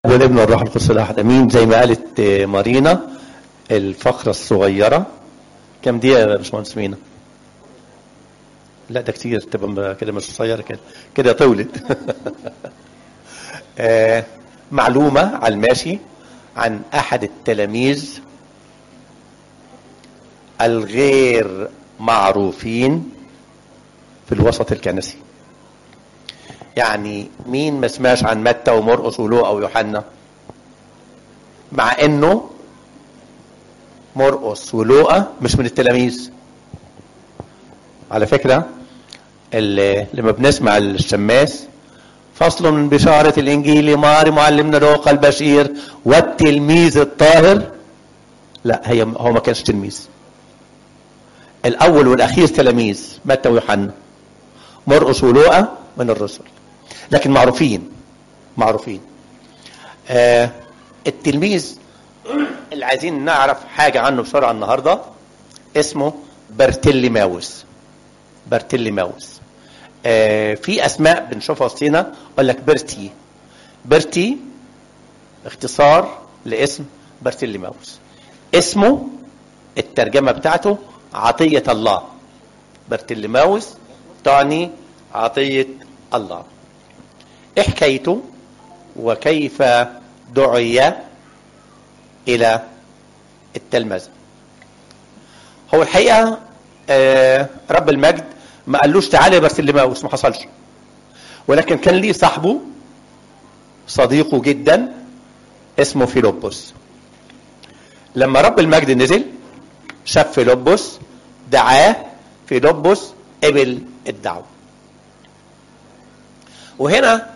والابن والروح القدس الاحد امين زي ما قالت مارينا الفقره الصغيره كم دقيقه يا باشمهندس مينا لا ده كتير تبقى كده مش قصيره كده كده طولت آه معلومه على الماشي عن احد التلاميذ الغير معروفين في الوسط الكنسي يعني مين ما سمعش عن متى ومرقس ولوقا ويوحنا مع انه مرقس ولوقا مش من التلاميذ على فكرة اللي لما بنسمع الشماس فصل من بشارة الإنجيل ماري معلمنا لوقا البشير والتلميذ الطاهر لا هي هو ما كانش تلميذ الأول والأخير تلاميذ متى ويوحنا مرقس ولوقا من الرسل لكن معروفين معروفين آه التلميذ اللي عايزين نعرف حاجة عنه بسرعة النهاردة اسمه برتلي ماوس برتلي ماوس آه في أسماء بنشوفها وسطينا أقول لك برتي برتي اختصار لاسم برتلي ماوس اسمه الترجمة بتاعته عطية الله برتلي ماوس تعني عطية الله ايه حكايته وكيف دعي الى التلمذة هو الحقيقة آه رب المجد ما قالوش تعالى يا برسلماوس ما حصلش ولكن كان ليه صاحبه صديقه جدا اسمه فيلبس لما رب المجد نزل شاف فيلبس دعاه فيلبس قبل الدعوه وهنا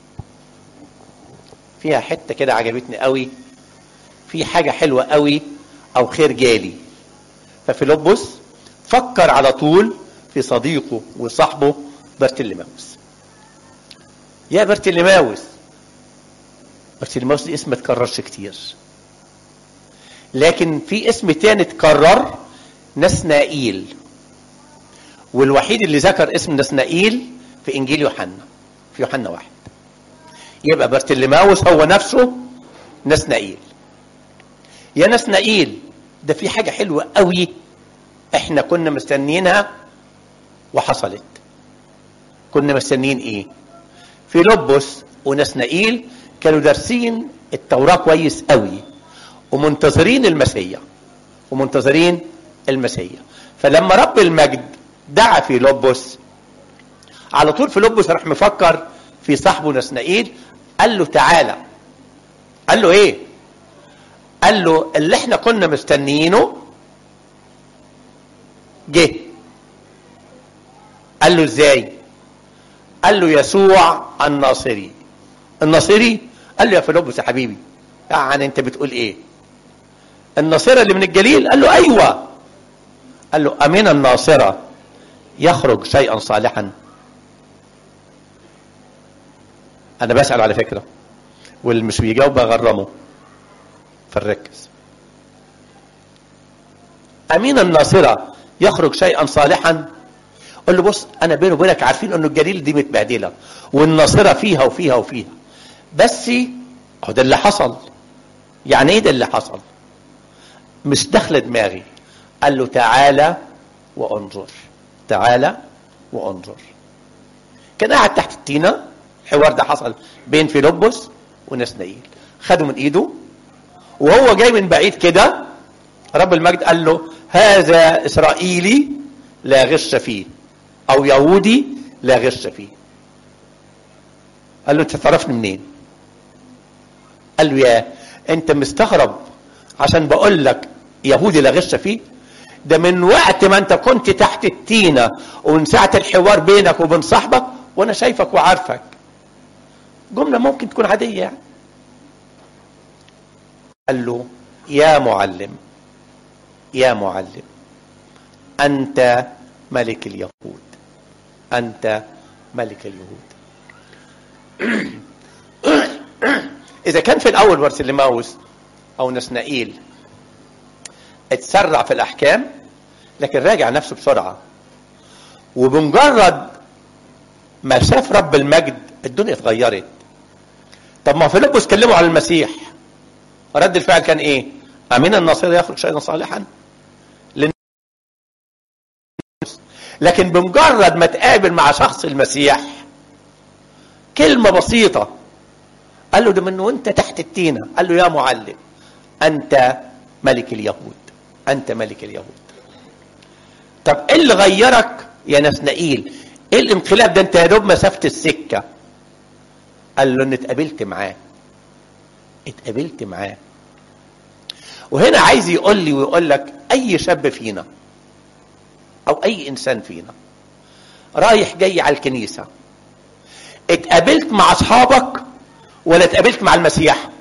فيها حته كده عجبتني قوي في حاجه حلوه قوي او خير جالي ففيلبس فكر على طول في صديقه وصاحبه برتلماوس يا برتلماوس برتلماوس دي اسم ما اتكررش كتير لكن في اسم تاني اتكرر نسنائيل والوحيد اللي ذكر اسم نسنائيل في انجيل يوحنا في يوحنا واحد يبقى برتلماوس هو نفسه نسنائيل يا نسنائيل ده في حاجة حلوة قوي احنا كنا مستنيينها وحصلت كنا مستنيين ايه في لبس ونسنائيل كانوا دارسين التوراة كويس قوي ومنتظرين المسيح ومنتظرين المسيح فلما رب المجد دعا في لبس على طول فيلبس راح مفكر في صاحبه نسنائيل قال له تعالى قال له ايه قال له اللي احنا كنا مستنيينه جه قال له ازاي قال له يسوع الناصري الناصري قال له يا فيلبس يا حبيبي يعني انت بتقول ايه الناصرة اللي من الجليل قال له ايوه قال له امين الناصرة يخرج شيئا صالحا انا بسأل على فكرة واللي مش بيجاوب بغرمه فنركز امين الناصرة يخرج شيئا صالحا قول له بص انا بيني وبينك عارفين انه الجليل دي متبهدله والناصره فيها وفيها وفيها بس هو ده اللي حصل يعني ايه ده اللي حصل مش داخله دماغي قال له تعالى وانظر تعالى وانظر كان قاعد تحت التينه الحوار ده حصل بين فيلبس ونسنائيل خدوا من ايده وهو جاي من بعيد كده رب المجد قال له هذا اسرائيلي لا غش فيه او يهودي لا غش فيه قال له انت تعرفني منين قال له يا انت مستغرب عشان بقول لك يهودي لا غش فيه ده من وقت ما انت كنت تحت التينه ومن ساعه الحوار بينك وبين صاحبك وانا شايفك وعارفك جمله ممكن تكون عاديه يعني قال له يا معلم يا معلم انت ملك اليهود انت ملك اليهود اذا كان في الاول برسلماوس او نسنائيل اتسرع في الاحكام لكن راجع نفسه بسرعه وبمجرد ما شاف رب المجد الدنيا اتغيرت طب ما فيلبس كلموا على المسيح رد الفعل كان ايه امين النصير يخرج شيئا صالحا لن... لكن بمجرد ما تقابل مع شخص المسيح كلمة بسيطة قال له ده من وانت تحت التينة قال له يا معلم انت ملك اليهود انت ملك اليهود طب ايه اللي غيرك يا نسنائيل ايه الانقلاب ده انت يا دوب مسافه السكه قال له ان اتقابلت معاه اتقابلت معاه وهنا عايز يقول لي ويقول لك اي شاب فينا او اي انسان فينا رايح جاي على الكنيسه اتقابلت مع اصحابك ولا اتقابلت مع المسيح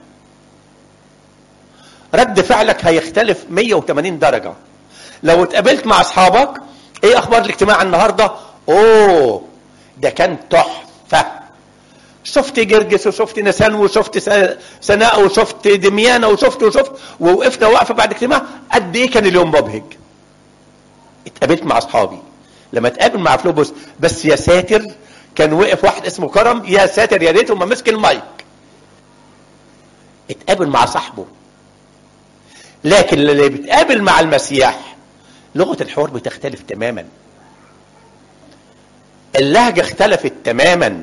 رد فعلك هيختلف 180 درجه لو اتقابلت مع اصحابك ايه اخبار الاجتماع النهارده اوه ده كان تحفه شفت جرجس وشفت نسان وشفت سناء وشفت دميانة وشفت وشفت ووقفنا وقفه بعد اجتماع قد ايه كان اليوم مبهج اتقابلت مع اصحابي لما اتقابل مع فلوبوس بس يا ساتر كان وقف واحد اسمه كرم يا ساتر يا ريته ما مسك المايك اتقابل مع صاحبه لكن اللي بيتقابل مع المسيح لغه الحوار بتختلف تماما اللهجه اختلفت تماما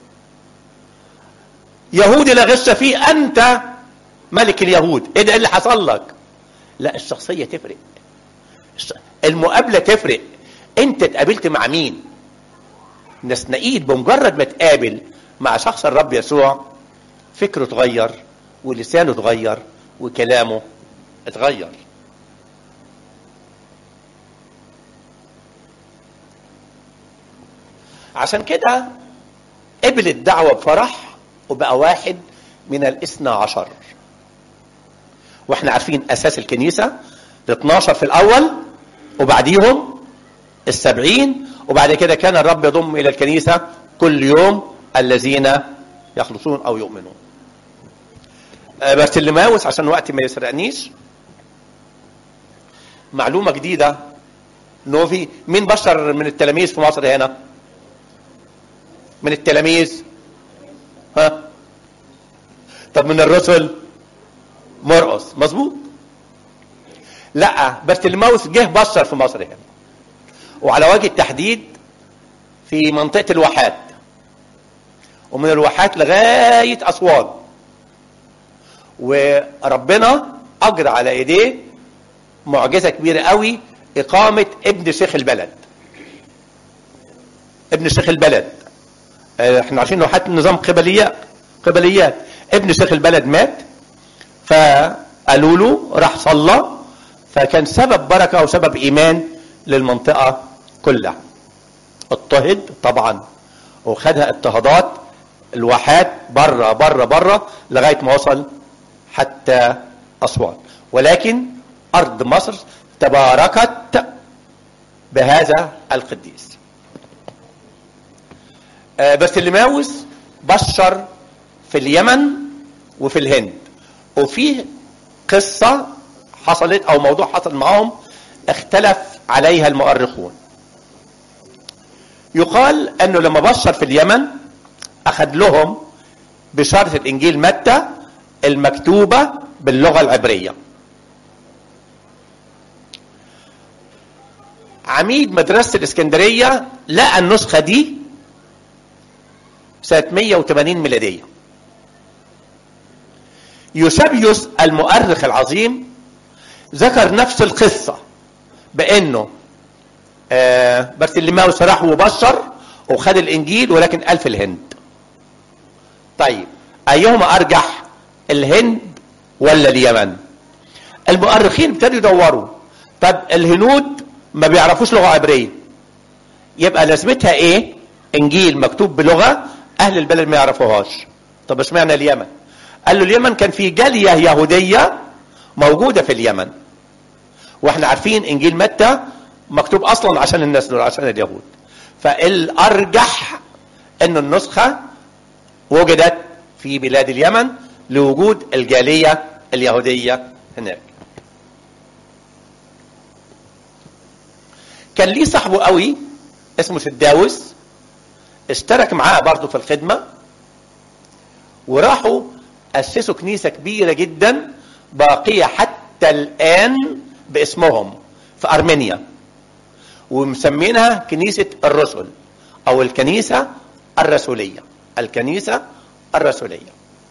يهودي لا غش فيه انت ملك اليهود ايه ده اللي حصل لك لا الشخصيه تفرق المقابله تفرق انت اتقابلت مع مين نسنائيل بمجرد ما تقابل مع شخص الرب يسوع فكره اتغير ولسانه اتغير وكلامه اتغير عشان كده قبل الدعوة بفرح وبقى واحد من الاثنى عشر واحنا عارفين اساس الكنيسة ال 12 في الاول وبعديهم السبعين وبعد كده كان الرب يضم الى الكنيسة كل يوم الذين يخلصون او يؤمنون بارتلماوس عشان وقتي ما يسرقنيش معلومة جديدة نوفي مين بشر من التلاميذ في مصر هنا من التلاميذ ها طب من الرسل مرقس مظبوط لا بارتلماوس جه بشر في مصر هنا وعلى وجه التحديد في منطقة الواحات ومن الواحات لغاية أسوان وربنا أجرى على إيديه معجزة كبيرة قوي إقامة ابن شيخ البلد ابن شيخ البلد احنا عارفين انه حتى نظام قبليات قبليات ابن شيخ البلد مات فقالوا له راح صلى فكان سبب بركة وسبب إيمان للمنطقة كلها اضطهد طبعا وخدها اضطهادات الواحات بره بره بره لغاية ما وصل حتى أسوان ولكن أرض مصر تباركت بهذا القديس آه بس الليماوس بشر في اليمن وفي الهند وفي قصة حصلت أو موضوع حصل معهم اختلف عليها المؤرخون يقال أنه لما بشر في اليمن أخذ لهم بشارة الإنجيل متى المكتوبة باللغة العبرية عميد مدرسة الإسكندرية لقى النسخة دي سنة 180 ميلادية يوسابيوس المؤرخ العظيم ذكر نفس القصة بأنه آه بارتلماوس راح وبشر وخد الإنجيل ولكن قال في الهند طيب أيهما أرجح الهند ولا اليمن المؤرخين ابتدوا يدوروا طب الهنود ما بيعرفوش لغة عبرية يبقى لازمتها ايه انجيل مكتوب بلغة اهل البلد ما يعرفوهاش طب اشمعنى اليمن قال له اليمن كان في جالية يهودية موجودة في اليمن واحنا عارفين انجيل متى مكتوب اصلا عشان الناس دول عشان اليهود فالارجح ان النسخة وجدت في بلاد اليمن لوجود الجالية اليهودية هناك كان ليه صاحبه قوي اسمه سداوس اشترك معاه برضه في الخدمة وراحوا اسسوا كنيسه كبيره جدا باقيه حتى الان باسمهم في ارمينيا ومسمينها كنيسه الرسل او الكنيسه الرسوليه الكنيسه الرسوليه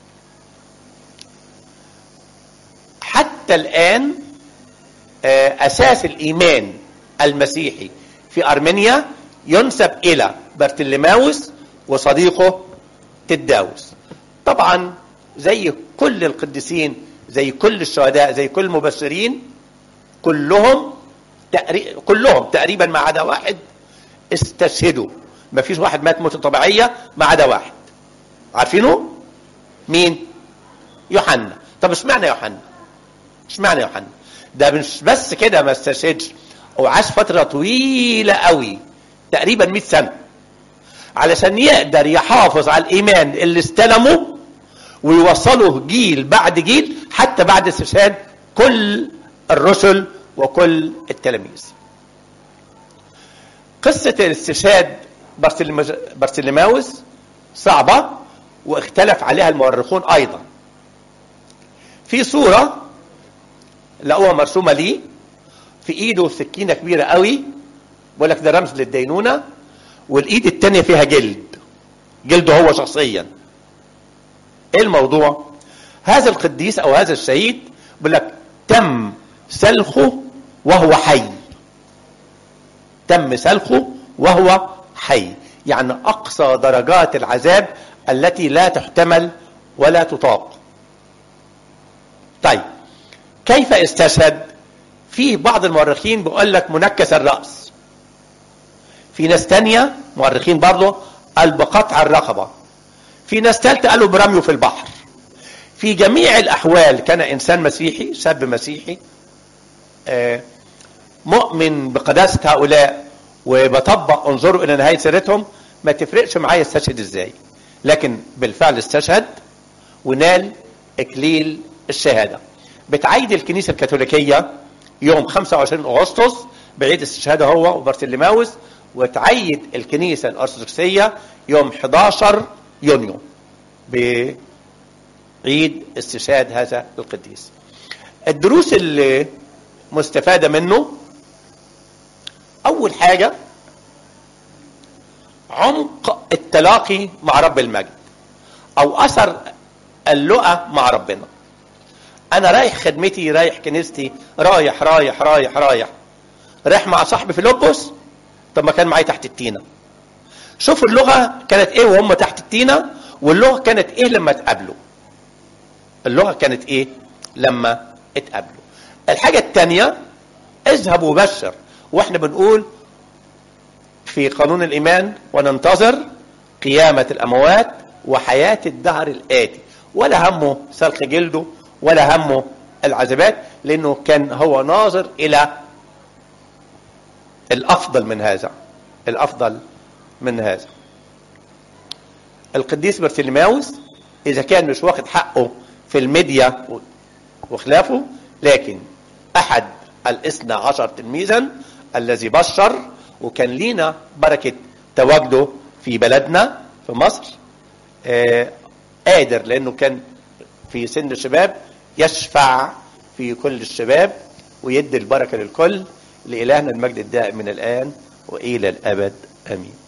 حتى الان اساس الايمان المسيحي في ارمينيا ينسب الى برتلماوس وصديقه تداوس طبعا زي كل القديسين زي كل الشهداء زي كل المبشرين كلهم تقريبا كلهم تقريبا ما عدا واحد استشهدوا ما فيش واحد مات موته طبيعيه ما عدا واحد عارفينه مين يوحنا طب اشمعنى يوحنا اشمعنى يوحنا ده مش بس كده ما استشهدش وعاش فتره طويله قوي تقريبا 100 سنه علشان يقدر يحافظ على الايمان اللي استلمه ويوصله جيل بعد جيل حتى بعد استشهاد كل الرسل وكل التلاميذ قصة الاستشهاد برسلماوس صعبة واختلف عليها المؤرخون أيضا في صورة لقوها مرسومة ليه في ايده سكينة كبيرة قوي بقول لك ده رمز للدينونة والايد التانية فيها جلد جلده هو شخصيا ايه الموضوع هذا القديس او هذا الشهيد بيقول لك تم سلخه وهو حي تم سلخه وهو حي يعني اقصى درجات العذاب التي لا تحتمل ولا تطاق طيب كيف استشهد في بعض المؤرخين بيقول لك منكس الراس في ناس تانية مؤرخين برضه قال بقطع الرقبه في ناس ثالثه قالوا برميه في البحر في جميع الاحوال كان انسان مسيحي شاب مسيحي مؤمن بقداسه هؤلاء وبطبق انظروا الى نهايه سيرتهم ما تفرقش معايا استشهد ازاي لكن بالفعل استشهد ونال اكليل الشهاده بتعيد الكنيسه الكاثوليكيه يوم 25 اغسطس بعيد استشهاده هو وبرتلماوس وتعيد الكنيسه الارثوذكسيه يوم 11 يونيو بعيد استشهاد هذا القديس الدروس اللي مستفاده منه اول حاجه عمق التلاقي مع رب المجد او اثر اللقى مع ربنا انا رايح خدمتي رايح كنيستي رايح رايح رايح رايح رايح مع صاحبي في لوبوس طب ما كان معايا تحت التينه شوف اللغه كانت ايه وهم تحت التينه واللغه كانت ايه لما اتقابلوا اللغه كانت ايه لما اتقابلوا الحاجه الثانيه اذهب وبشر واحنا بنقول في قانون الايمان وننتظر قيامه الاموات وحياه الدهر الاتي ولا همه سلخ جلده ولا همه العذابات لانه كان هو ناظر الى الافضل من هذا الافضل من هذا القديس برتلماوس اذا كان مش واخد حقه في الميديا وخلافه لكن احد الاثنى عشر تلميذا الذي بشر وكان لينا بركة تواجده في بلدنا في مصر آه قادر لانه كان في سن الشباب يشفع في كل الشباب ويدي البركة للكل لإلهنا المجد الدائم من الآن وإلى الأبد آمين